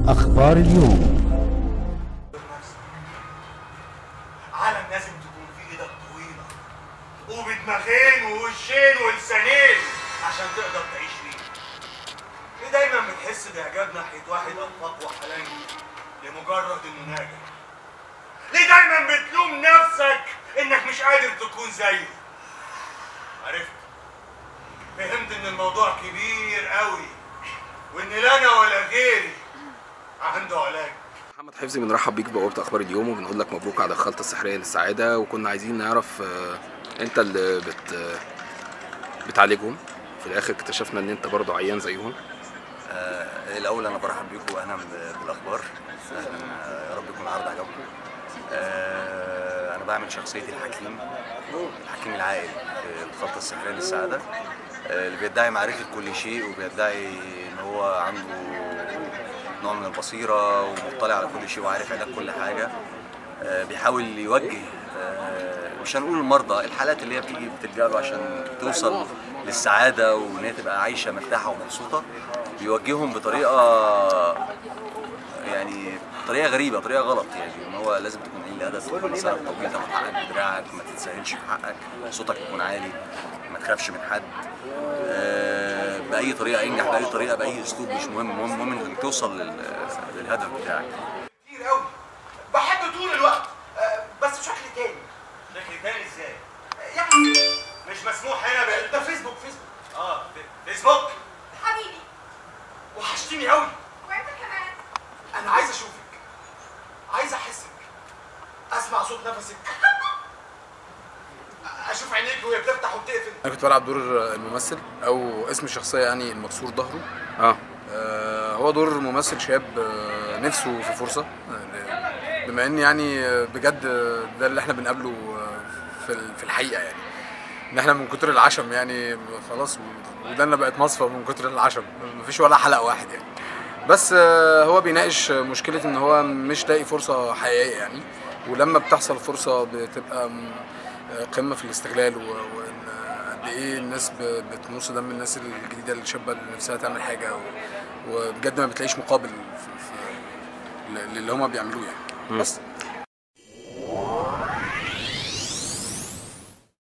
أخبار اليوم عالم لازم تكون في ايدك طويلة وبدماغين ووشين ولسانين عشان تقدر تعيش فيه. ليه دايما بتحس بإعجاب ناحية واحد أنفاق وحلنجي لمجرد إنه ناجح؟ ليه دايما بتلوم نفسك إنك مش قادر تكون زيه؟ عرفت فهمت إن الموضوع كبير قوي وإن لا أنا ولا غيري عنده علاج. محمد حفظي بنرحب بيك بوابة أخبار اليوم وبنقول لك مبروك على الخلطة السحرية للسعادة وكنا عايزين نعرف آه، أنت اللي بت آه، بتعالجهم في الآخر اكتشفنا إن أنت برضه عيان زيهم آه، الاول انا برحب بيكم واهلا ب- بالاخبار اهلا آه، يا رب يكون العرض عجبكم آه، انا بعمل شخصيه الحكيم الحكيم العاقل في الخطه السحريه للسعاده آه، اللي بيدعي معرفه كل شيء وبيدعي ان هو عنده نوع من البصيره ومطلع على كل شيء وعارف علاج كل حاجه آه، بيحاول يوجه آه، مش هنقول المرضى الحالات اللي هي بتيجي بتلجأ له عشان توصل للسعاده وان هي تبقى عايشه مرتاحه ومبسوطه بيوجههم بطريقه يعني طريقه غريبه طريقه غلط يعني ان هو لازم تكون قليل الادب تكون لسانك طويل تاخد حقك بدراعك ما تتساهلش في حقك صوتك يكون عالي ما تخافش من حد آه، باي طريقه انجح باي طريقه باي اسلوب مش مهم المهم المهم انك توصل لل- للهدف بتاعك كتير قوي بحب طول الوقت آه، بس بشكل تاني شكل تاني ازاي؟ آه، يعني مش مسموح هنا ب- ده فيسبوك فيسبوك اه في- فيسبوك حبيبي وحشتني قوي وانت كمان انا عايز اشوفك عايز احسك اسمع صوت نفسك اشوف عينيك وهي بتفتح وبتقفل انا كنت بلعب دور الممثل او اسم الشخصيه يعني المكسور ظهره اه آه، هو دور ممثل شاب آه، نفسه في فرصه آه، بما ان يعني آه، بجد آه، ده اللي احنا بنقابله آه، في ال- في الحقيقه يعني ان احنا من كتر العشم يعني خلاص ودانا بقت مصفى من كتر العشم مفيش ولا حلقه واحد يعني بس آه، هو بيناقش مشكله ان هو مش لاقي فرصه حقيقيه يعني ولما بتحصل فرصه بتبقى م- آه، قمه في الاستغلال و- وان قد ايه الناس ب- بتمص دم الناس الجديده الشابه اللي نفسها تعمل حاجه و- وبجد ما بتلاقيش مقابل في في للي هما بيعملوه يعني بس